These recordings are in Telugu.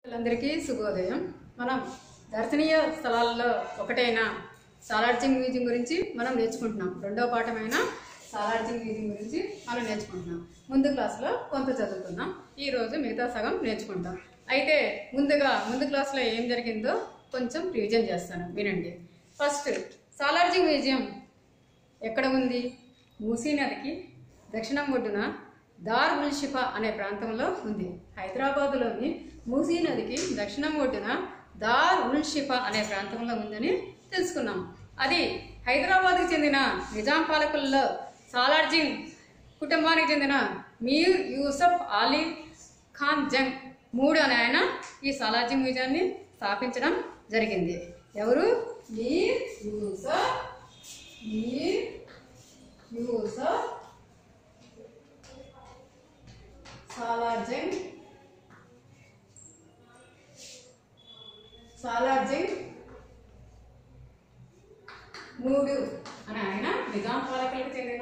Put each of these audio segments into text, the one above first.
అందరికీ శుభోదయం మనం దర్శనీయ స్థలాల్లో ఒకటైన సాలార్జింగ్ మ్యూజియం గురించి మనం నేర్చుకుంటున్నాం రెండో పాఠమైన సాలార్జింగ్ మ్యూజియం గురించి మనం నేర్చుకుంటున్నాం ముందు క్లాస్లో కొంత చదువుకున్నాం ఈ రోజు మిగతా సగం నేర్చుకుంటాం అయితే ముందుగా ముందు క్లాస్లో ఏం జరిగిందో కొంచెం రివిజన్ చేస్తాను వినండి ఫస్ట్ సాలార్జింగ్ మ్యూజియం ఎక్కడ ఉంది మూసీ నదికి దక్షిణం ఒడ్డున దార్ ఉల్ షిఫా అనే ప్రాంతంలో ఉంది హైదరాబాదులోని మూసీ నదికి దక్షిణం ఒడ్డున దార్ ఉల్ షిఫా అనే ప్రాంతంలో ఉందని తెలుసుకున్నాం అది హైదరాబాద్కి చెందిన నిజాం పాలకుల్లో సాలార్జింగ్ కుటుంబానికి చెందిన మీర్ యూసఫ్ అలీ ఖాన్ జంగ్ మూడు అనే ఆయన ఈ సాలార్జింగ్ మ్యూజియాన్ని స్థాపించడం జరిగింది ఎవరు మీర్ యూసఫ్ మీర్ యూసఫ్ సాలార్జంగ్ సాలార్జంగ్ మూడు అని ఆయన నిజాం పాలకులకు చెందిన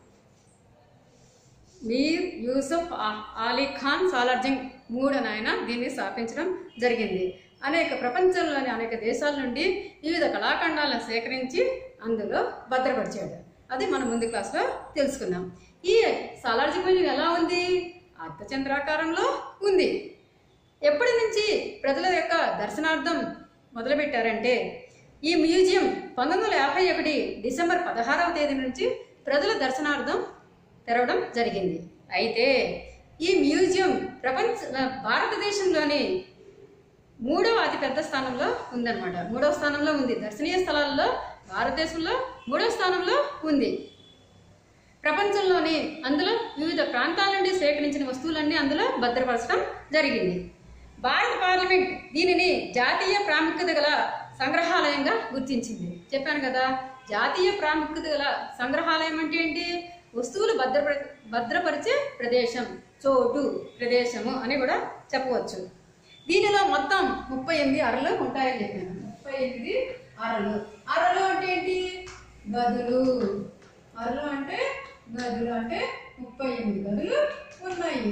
మీర్ యూసఫ్ ఆ- అలీ ఖాన్ సాలార్జంగ్ మూడు అని ఆయన దీన్ని స్థాపించడం జరిగింది అనేక ప్రపంచంలోని అనేక దేశాల నుండి వివిధ కళాఖండాలను సేకరించి అందులో భద్రపరిచాడు అది మనం ముందు క్లాస్లో తెలుసుకున్నాం ఈ సాలార్జంగ్ మ్యూజియం ఎలా ఉంది అర్ధచంద్రాకారంలో ఉంది ఎప్పటి నుంచి ప్రజల యొక్క దర్శనార్థం మొదలుపెట్టారంటే ఈ మ్యూజియం పంతొమ్మిది వందల యాభై ఒకటి డిసెంబర్ పదహారవ తేదీ నుంచి ప్రజల దర్శనార్థం తెరవడం జరిగింది అయితే ఈ మ్యూజియం ప్రపంచ భారతదేశంలోని మూడవ అతిపెద్ద స్థానంలో ఉందన్నమాట మూడవ స్థానంలో ఉంది దర్శనీయ స్థలాల్లో భారతదేశంలో మూడవ స్థానంలో ఉంది ప్రపంచంలోని అందులో వివిధ ప్రాంతాల నుండి సేకరించిన వస్తువులన్నీ అందులో భద్రపరచడం జరిగింది భారత పార్లమెంట్ దీనిని జాతీయ ప్రాముఖ్యత గల సంగ్రహాలయంగా గుర్తించింది చెప్పాను కదా జాతీయ ప్రాముఖ్యత గల సంగ్రహాలయం అంటే ఏంటి వస్తువులు భద్రపర భద్రపరిచే ప్రదేశం చోటు ప్రదేశము అని కూడా చెప్పవచ్చు దీనిలో మొత్తం ముప్పై ఎనిమిది అరలు ఉంటాయని చెప్పాను ముప్పై ఎనిమిది అరలు అరలు అంటే ఏంటి గదులు అరలు అంటే గదులు అంటే ముప్పై ఎనిమిది గదులు ఉన్నాయి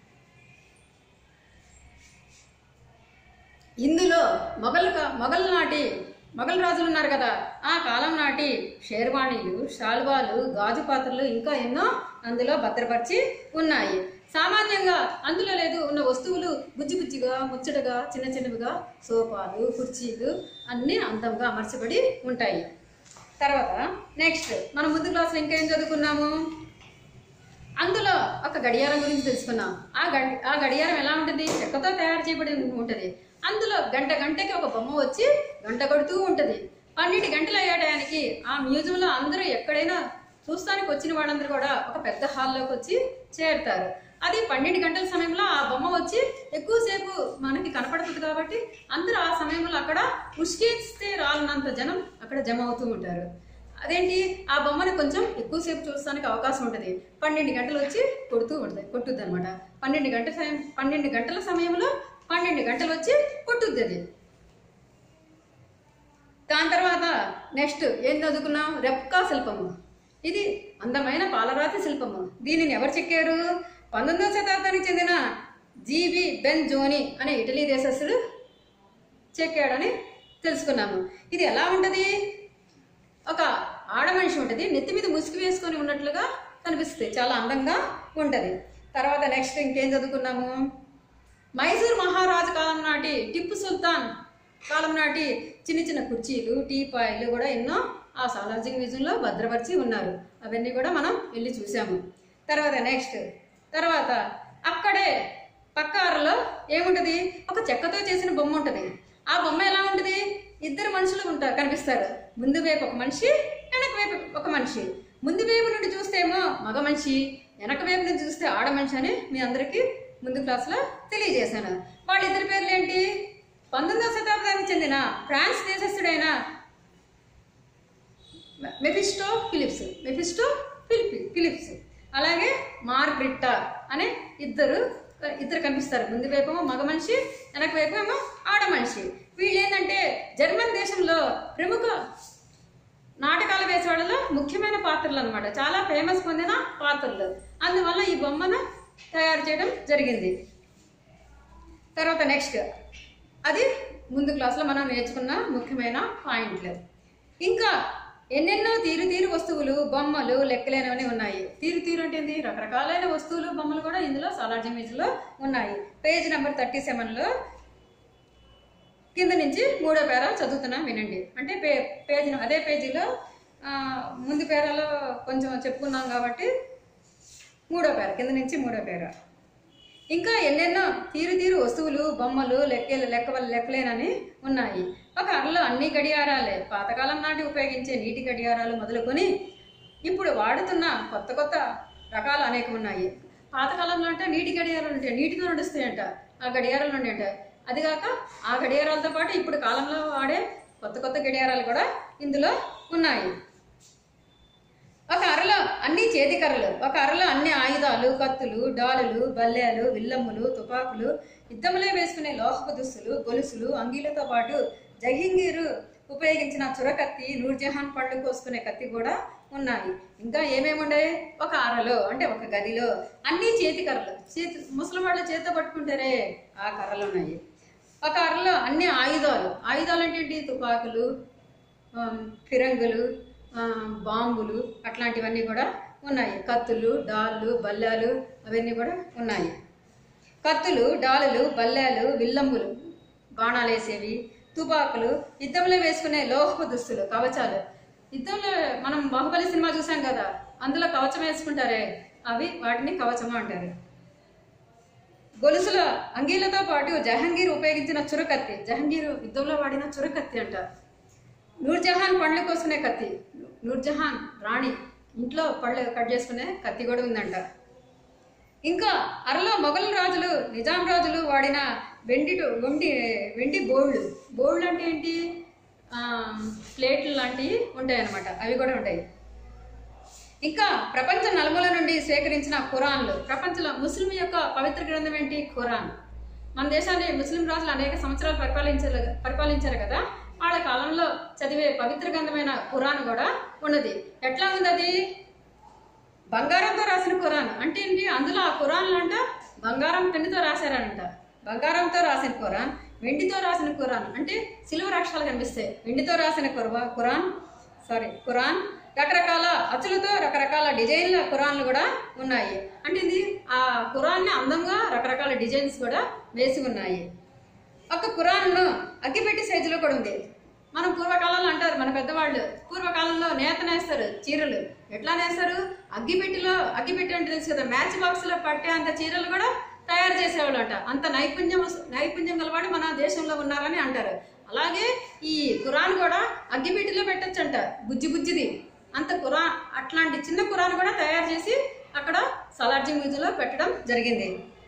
ఇందులో మొఘల్ కా- మొఘల్ నాటి మొఘల్ రాజులు ఉన్నారు కదా ఆ కాలం నాటి షేర్వాణీలు షాల్వాలు గాజు పాత్రలు ఇంకా ఎన్నో అందులో భద్రపరిచి ఉన్నాయి సామాన్యంగా అందులో లేదు ఉన్న వస్తువులు బుజ్జి బుజ్జిగా ముచ్చటగా చిన్న చిన్నవిగా సోఫాలు కుర్చీలు అన్నీ అందంగా అమర్చబడి ఉంటాయి తర్వాత నెక్స్ట్ మనం ముందు క్లాస్లో ఇంకేం చదువుకున్నాము అందులో ఒక గడియారం గురించి తెలుసుకున్నాం ఆ గడి ఆ గడియారం ఎలా ఉంటుంది చెక్కతో తయారు చేయబడి ఉంటుంది అందులో గంట గంటకి ఒక బొమ్మ వచ్చి గంట కొడుతూ ఉంటుంది పన్నెండు గంటలు అయ్యే టయానికి ఆ మ్యూజియంలో అందరూ ఎక్కడైనా చూస్తానికి వచ్చిన వాళ్ళందరూ కూడా ఒక పెద్ద హాల్లోకి వచ్చి చేరుతారు అది పన్నెండు గంటల సమయంలో ఆ బొమ్మ వచ్చి ఎక్కువసేపు మనకి కనపడుతుంది కాబట్టి అందరూ ఆ సమయంలో అక్కడ ఉష్కిస్తే రాలనంత జనం అక్కడ జమ అవుతూ ఉంటారు అదేంటి ఆ బొమ్మని కొంచెం ఎక్కువసేపు చూడడానికి అవకాశం ఉంటుంది పన్నెండు గంటలు వచ్చి కొడుతూ ఉంటుంది కొట్టుద్ది అనమాట పన్నెండు గంటల సమయం పన్నెండు గంటల సమయంలో పన్నెండు గంటలు వచ్చి కొట్టుద్ది అది దాని తర్వాత నెక్స్ట్ ఏం చదువుకున్నాం రెప్కా శిల్పము ఇది అందమైన పాలరాతి శిల్పము దీనిని ఎవరు చెక్కారు పంతొమ్మిదవ శతాబ్దానికి చెందిన జీవి బెన్ జోని అనే ఇటలీ దేశస్థుడు చెక్కాడని తెలుసుకున్నాము ఇది ఎలా ఉంటుంది ఒక ఆడ మనిషి ఉంటుంది నెత్తి మీద ముసుగు వేసుకొని ఉన్నట్లుగా కనిపిస్తుంది చాలా అందంగా ఉంటుంది తర్వాత నెక్స్ట్ ఇంకేం చదువుకున్నాము మైసూర్ మహారాజు కాలం నాటి టిప్పు సుల్తాన్ కాలం నాటి చిన్న చిన్న కుర్చీలు టీపాయిలు కూడా ఎన్నో ఆ సాలార్జింగ్ మ్యూజియంలో భద్రపరిచి ఉన్నారు అవన్నీ కూడా మనం వెళ్ళి చూసాము తర్వాత నెక్స్ట్ తర్వాత అక్కడే పక్క అరలో ఏముంటుంది ఒక చెక్కతో చేసిన బొమ్మ ఉంటుంది ఆ బొమ్మ ఎలా ఉంటుంది ఇద్దరు మనుషులు ఉంటారు కనిపిస్తారు ముందు వైపు ఒక మనిషి వెనక వైపు ఒక మనిషి ముందు వైపు నుండి చూస్తేమో మగ మనిషి వెనక వైపు నుంచి చూస్తే ఆడ మనిషి అని మీ అందరికీ ముందు క్లాస్లో తెలియజేశాను వాళ్ళిద్దరి పేర్లు ఏంటి పంతొమ్మిదవ శతాబ్దానికి చెందిన ఫ్రాన్స్ దేశస్థుడైన Mephisto Philips Mephisto Philippe Philips అలాగే మార్గ్రిట్టా అనే ఇద్దరు ఇద్దరు కనిపిస్తారు ముందు వైపేమో మగ మనిషి వెనక వైపు ఏమో ఆడ మనిషి వీళ్ళు ఏంటంటే జర్మన్ దేశంలో ప్రముఖ నాటకాలు వేసేవాళ్ళలో ముఖ్యమైన పాత్రలు అనమాట చాలా ఫేమస్ పొందిన పాత్రలు అందువల్ల ఈ బొమ్మను తయారు చేయడం జరిగింది తర్వాత నెక్స్ట్ అది ముందు క్లాస్లో మనం నేర్చుకున్న ముఖ్యమైన పాయింట్లు ఇంకా ఎన్నెన్నో తీరు తీరు వస్తువులు బొమ్మలు లెక్కలేనవని ఉన్నాయి తీరు తీరు అంటే ఏంటి రకరకాలైన వస్తువులు బొమ్మలు కూడా ఇందులో సాలార్జీ మ్యూజియంలో ఉన్నాయి పేజ్ నెంబర్ థర్టీ సెవెన్లో కింద నుంచి మూడో పేర చదువుతున్నాం వినండి అంటే పే పేజీ అదే పేజీలో ఆ, ముందు పేరాలో కొంచెం చెప్పుకున్నాం కాబట్టి మూడో పేర కింద నుంచి మూడో పేర ఇంకా ఎన్నెన్నో తీరు తీరు వస్తువులు బొమ్మలు లెక్కలు లెక్క లెక్కలేనని ఉన్నాయి ఒక అరలో అన్ని గడియారాలే పాతకాలం నాటి ఉపయోగించే నీటి గడియారాలు మొదలుకొని ఇప్పుడు వాడుతున్న కొత్త కొత్త రకాలు అనేకం ఉన్నాయి పాతకాలంలో అంటే నీటి గడియారాలు ఉంటాయి నీటితో నడుస్తాయంట ఆ గడియారాలు ఉంటాయంట అది కాక ఆ గడియారాలతో పాటు ఇప్పుడు కాలంలో వాడే కొత్త కొత్త గడియారాలు కూడా ఇందులో ఉన్నాయి ఒక అరలో అన్ని చేతి కర్రలు ఒక అరలో అన్ని ఆయుధాలు కత్తులు డాలులు బల్లేలు విల్లమ్ములు తుపాకులు యుద్ధములే వేసుకునే లోహపు దుస్తులు గొలుసులు అంగీలతో పాటు జహంగీరు ఉపయోగించిన చురకత్తి నూర్జహాన్ పళ్ళు కోసుకునే కత్తి కూడా ఉన్నాయి ఇంకా ఏమేమి ఉన్నాయి ఒక అరలో అంటే ఒక గదిలో అన్ని చేతి కర్రలు చేతి ముసలి వాళ్ళు చేతితో పట్టుకుంటారే ఆ కర్రలు ఉన్నాయి ఒక అరలో అన్ని ఆయుధాలు ఆయుధాలు అంటే ఏంటి తుపాకులు ఆమ్, ఫిరంగులు ఆ, బాంబులు అట్లాంటివన్నీ కూడా ఉన్నాయి కత్తులు డాళ్ళు బల్లాలు అవన్నీ కూడా ఉన్నాయి కత్తులు డాలులు బల్లాలు విల్లమ్ములు బాణాలు వేసేవి తుపాకులు యుద్ధంలో వేసుకునే లోహపు దుస్తులు కవచాలు యుద్ధంలో మనం బాహుబలి సినిమా చూసాం కదా అందులో కవచం వేసుకుంటారే అవి వాటిని కవచము అంటారు గొలుసుల అంగీలతో పాటు జహంగీర్ ఉపయోగించిన చురకత్తి జహంగీర్ యుద్ధంలో వాడిన చురకత్తి అంట నూర్జహాన్ పండ్లు కోసుకునే కత్తి నూర్జహాన్ రాణి ఇంట్లో పళ్ళు కట్ చేసుకునే కత్తి కూడా ఉందంట ఇంకా అరలో మొఘల్ రాజులు నిజాం రాజులు వాడిన వెండి వెండి వెండి బోళ్ళు బోళ్ళు అంటే ఏంటి ఆ, ప్లేట్లు లాంటివి ఉంటాయి అన్నమాట అవి కూడా ఉంటాయి ఇంకా ప్రపంచ నలుమూల నుండి స్వీకరించిన ఖురాన్లు ప్రపంచంలో ముస్లిం యొక్క పవిత్ర గ్రంథం ఏంటి ఖురాన్ మన దేశాన్ని ముస్లిం రాజులు అనేక సంవత్సరాలు పరిపాలించారు పరిపాలించారు కదా వాళ్ళ కాలంలో చదివే పవిత్ర గ్రంథమైన ఖురాన్ కూడా ఉన్నది ఎట్లా ఉంది అది బంగారంతో రాసిన ఖురాన్ అంటే ఏంటి అందులో ఆ ఖురాన్లు అంట బంగారం పెన్నుతో రాశారంట బంగారంతో రాసిన ఖురాన్ వెండితో రాసిన ఖురాన్ అంటే సిల్వర్ అక్షరాలు కనిపిస్తాయి వెండితో రాసిన ఖుర్వా ఖురాన్ సారీ ఖురాన్ రకరకాల అచ్చులతో రకరకాల డిజైన్ల ఖురాన్లు కూడా ఉన్నాయి అంటే ఇది ఆ ఖురాన్ని అందంగా రకరకాల డిజైన్స్ కూడా వేసి ఉన్నాయి ఒక ఖురాన్ను అగ్గిపెట్టి సైజులో కూడా ఉంది మనం పూర్వకాలంలో అంటారు మన పెద్దవాళ్ళు పూర్వకాలంలో నేత నేస్తారు చీరలు ఎట్లా నేస్తారు అగ్గిపెట్టిలో అగ్గిపెట్టి అంటే తెలుసు కదా మ్యాచ్ బాక్స్ లో పట్టే అంత చీరలు కూడా తయారు చేసేవాళ్ళు అంట అంత నైపుణ్యం నైపుణ్యం గలవాడు మన దేశంలో ఉన్నారని అంటారు అలాగే ఈ ఖురాన్ కూడా అగ్గిపెట్టిలో పెట్టచ్చంట బుజ్జి బుజ్జిది అంత ఖురాన్ అట్లాంటి చిన్న ఖురాన్ కూడా తయారు చేసి అక్కడ సలార్జీ మ్యూజియంలో పెట్టడం జరిగింది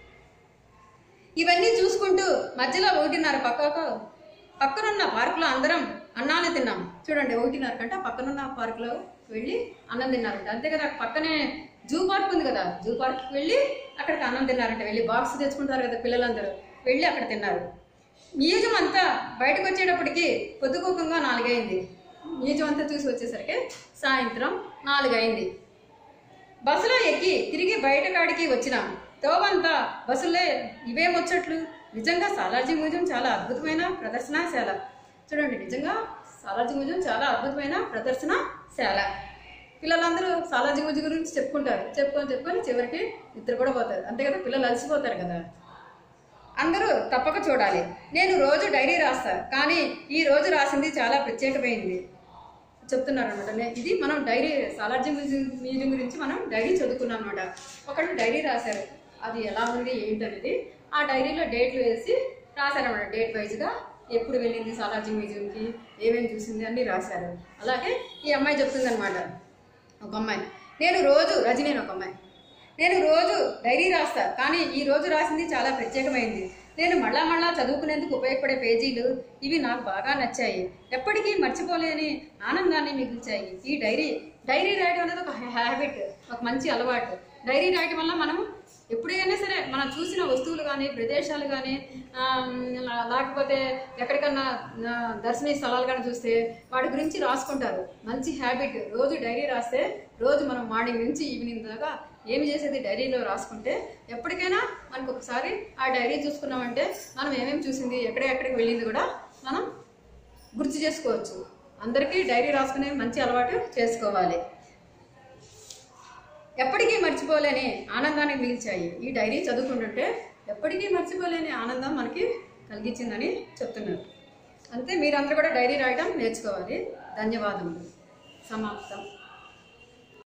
ఇవన్నీ చూసుకుంటూ మధ్యలో ఒకటిన్నర పక్కకు పక్కనున్న పార్కులో అందరం అన్నాన్ని తిన్నాం చూడండి ఒకటిన్నర కంటే పక్కనున్న పార్కులో వెళ్ళి అన్నం తిన్నారంట అంతే కదా పక్కనే జూ పార్క్ ఉంది కదా జూ పార్క్కి వెళ్ళి అక్కడికి అన్నం తిన్నారంట వెళ్ళి బాక్స్ తెచ్చుకుంటారు కదా పిల్లలందరూ వెళ్ళి అక్కడ తిన్నారు మ్యూజియం అంతా బయటకు వచ్చేటప్పటికి పొద్దుకోకంగా నాలుగైంది మ్యూజియం అంతా చూసి వచ్చేసరికి సాయంత్రం నాలుగైంది బస్సులో ఎక్కి తిరిగి బయట కాడికి వచ్చినాం తోవంతా బస్సులే ఇవే ముచ్చట్లు నిజంగా సాలార్జీ మ్యూజియం చాలా అద్భుతమైన ప్రదర్శనశాల చూడండి నిజంగా సాలార్జీ మ్యూజియం చాలా అద్భుతమైన ప్రదర్శనశాల పిల్లలందరూ సాలార్జీ మ్యూజియం గురించి చెప్పుకుంటారు చెప్పుకొని చెప్పుకొని చివరికి నిద్ర కూడా పోతారు అంతే కదా పిల్లలు అలసిపోతారు కదా అందరూ తప్పక చూడాలి నేను రోజు డైరీ రాస్తా కానీ ఈ రోజు రాసింది చాలా ప్రత్యేకమైంది చెప్తున్నారు అనమాట ఇది మనం డైరీ సాలార్జీ మ్యూజియం మ్యూజియం గురించి మనం డైరీ చదువుకున్నాం అనమాట ఒకళ్ళు డైరీ రాశారు అది ఎలా ఉంది ఏంటనేది ఆ డైరీలో డేట్లు వేసి రాశారనమాట డేట్ వైజ్గా ఎప్పుడు వెళ్ళింది సాలార్జీ మ్యూజియంకి ఏమేమి చూసింది అన్ని రాశారు అలాగే ఈ అమ్మాయి చెప్తుందనమాట ఒక అమ్మాయి నేను రోజు రజనీ అని ఒక అమ్మాయి నేను రోజు డైరీ రాస్తా కానీ ఈ రోజు రాసింది చాలా ప్రత్యేకమైంది నేను మళ్ళా మళ్ళా చదువుకునేందుకు ఉపయోగపడే పేజీలు ఇవి నాకు బాగా నచ్చాయి ఎప్పటికీ మర్చిపోలేని ఆనందాన్ని మిగిల్చాయి ఈ డైరీ డైరీ రాయడం అనేది ఒక హ్యాబిట్ ఒక మంచి అలవాటు డైరీ రాయడం వల్ల మనం ఎప్పుడైనా సరే మనం చూసిన వస్తువులు కానీ ప్రదేశాలు కానీ లేకపోతే ఎక్కడికన్నా ఆ, దర్శనీయ స్థలాలు కానీ చూస్తే వాటి గురించి రాసుకుంటారు మంచి హ్యాబిట్ రోజు డైరీ రాస్తే రోజు మనం మార్నింగ్ నుంచి ఈవినింగ్ దాకా ఏమి చేసేది డైరీలో రాసుకుంటే ఎప్పటికైనా మనకు ఒకసారి ఆ డైరీ చూసుకున్నామంటే మనం ఏమేమి చూసింది ఎక్కడెక్కడికి వెళ్ళింది కూడా మనం గుర్తు చేసుకోవచ్చు అందరికీ డైరీ రాసుకునే మంచి అలవాటు చేసుకోవాలి ఎప్పటికీ మర్చిపోలేని ఆనందాన్ని మిగిల్చాయి ఈ డైరీ చదువుకుంటుంటే ఎప్పటికీ మర్చిపోలేని ఆనందం మనకి కలిగించిందని చెప్తున్నారు అంతే మీరందరూ కూడా డైరీ రాయడం నేర్చుకోవాలి ధన్యవాదములు సమాప్తం